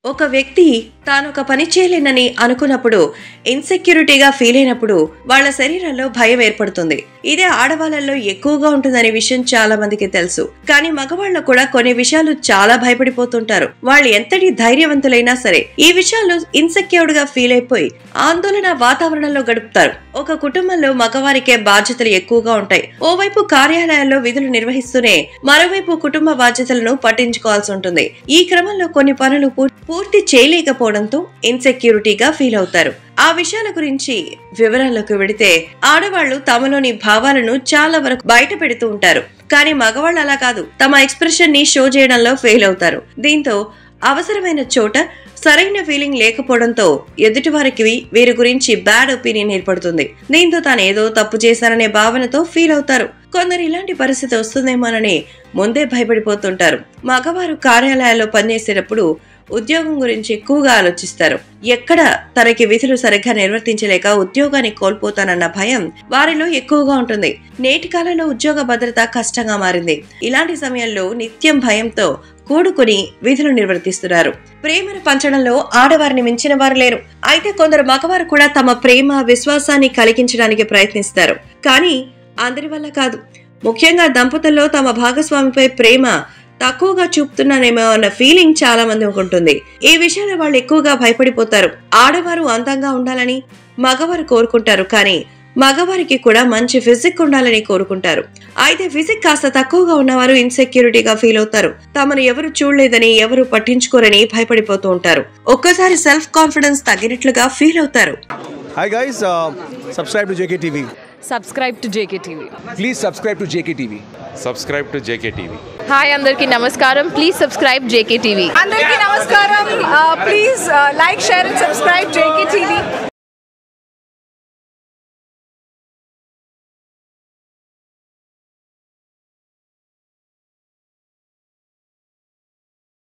ఒక వ్యక్తి తాను ఒక పని చేయలేనని అనుకున్నప్పుడు ఇన్సెక్యూరిటీగా ఫీల్ అయినప్పుడు వాళ్ళ శరీరంలో భయం ఏర్పడుతుంది ఇదే ఆడవాళ్ళలో ఎక్కువగా ఉంటుందనే విషయం చాలా మందికి తెలుసు కానీ మగవాళ్ళు కూడా కొన్ని విషయాలు చాలా భయపడిపోతుంటారు వాళ్ళు ఎంతటి ధైర్యవంతులైనా సరే ఈ విషయాల్లో ఇన్సెక్యూర్డ్ గా ఫీల్ అయిపోయి ఆందోళన వాతావరణంలో గడుపుతారు ఒక కుటుంబంలో మగవారికే బాధ్యతలు ఎక్కువగా ఉంటాయి ఓవైపు కార్యాలయాల్లో విధులు నిర్వహిస్తూనే మరోవైపు కుటుంబ బాధ్యతలను పట్టించుకోవాల్సి ఉంటుంది ఈ క్రమంలో కొన్ని పనులు పూర్- పూర్తి చేయలేకపోవడంతో ఇన్సెక్యూరిటీగా ఫీల్ అవుతారు ఆ విషయాల గురించి వివరాల్లోకి వెడితే ఆడవాళ్లు తమలోని భావాలను చాలా వరకు బయట పెడుతూ ఉంటారు కానీ మగవాళ్ళు అలా కాదు తమ ఎక్స్ప్రెషన్ ని షో చేయడంలో ఫెయిల్ అవుతారు దీంతో అవసరమైన చోట సరైన ఫీలింగ్ లేకపోవడంతో ఎదుటివారికి వీరి గురించి బ్యాడ్ ఒపీనియన్ ఏర్పడుతుంది దీంతో తాను ఏదో తప్పు చేశాననే భావనతో ఫీల్ అవుతారు కొందరు ఇలాంటి పరిస్థితి వస్తుందేమోనని ముందే భయపడిపోతుంటారు మగవారు కార్యాలయాల్లో పనిచేసేటప్పుడు ఉద్యోగం గురించి ఎక్కువగా ఆలోచిస్తారు ఎక్కడ తనకి విధులు సరిగ్గా నిర్వర్తించలేక ఉద్యోగాన్ని కోల్పోతానన్న భయం వారిలో ఎక్కువగా ఉంటుంది నేటి కాలంలో ఉద్యోగ భద్రత కష్టంగా మారింది ఇలాంటి సమయంలో నిత్యం భయంతో కూడుకుని విధులు నిర్వర్తిస్తున్నారు ప్రేమను పంచడంలో ఆడవారిని మించిన వారు లేరు అయితే కొందరు మగవారు కూడా తమ ప్రేమ విశ్వాసాన్ని కలిగించడానికి ప్రయత్నిస్తారు కానీ అందరి వల్ల కాదు ముఖ్యంగా దంపతుల్లో తమ భాగస్వామిపై ప్రేమ తక్కువగా చూపుతున్నానేమో అన్న ఫీలింగ్ చాలా మందికి ఉంటుంది ఈ విషయంలో వాళ్ళు ఎక్కువగా భయపడిపోతారు ఆడవారు అందంగా ఉండాలని మగవారు కోరుకుంటారు కానీ మగవారికి కూడా మంచి ఫిజిక్ ఉండాలని కోరుకుంటారు అయితే ఫిజిక్ కాస్త తక్కువగా ఉన్నవారు ఇన్సెక్యూరిటీగా ఫీల్ అవుతారు తమను ఎవరు చూడలేదని ఎవరు పట్టించుకోరని భయపడిపోతూ ఉంటారు ఒక్కసారి సెల్ఫ్ కాన్ఫిడెన్స్ తగ్గినట్లుగా ఫీల్ అవుతారు Hi guys, uh, subscribe to JKTV. Subscribe to JK TV Please subscribe to JKTV. subscribe to JKTV. Hi అందరికీ నమస్కారం ప్లీజ్ సబ్స్క్రైబ్ జేకే టీవీ అందరికీ నమస్కారం please like share and subscribe JK TV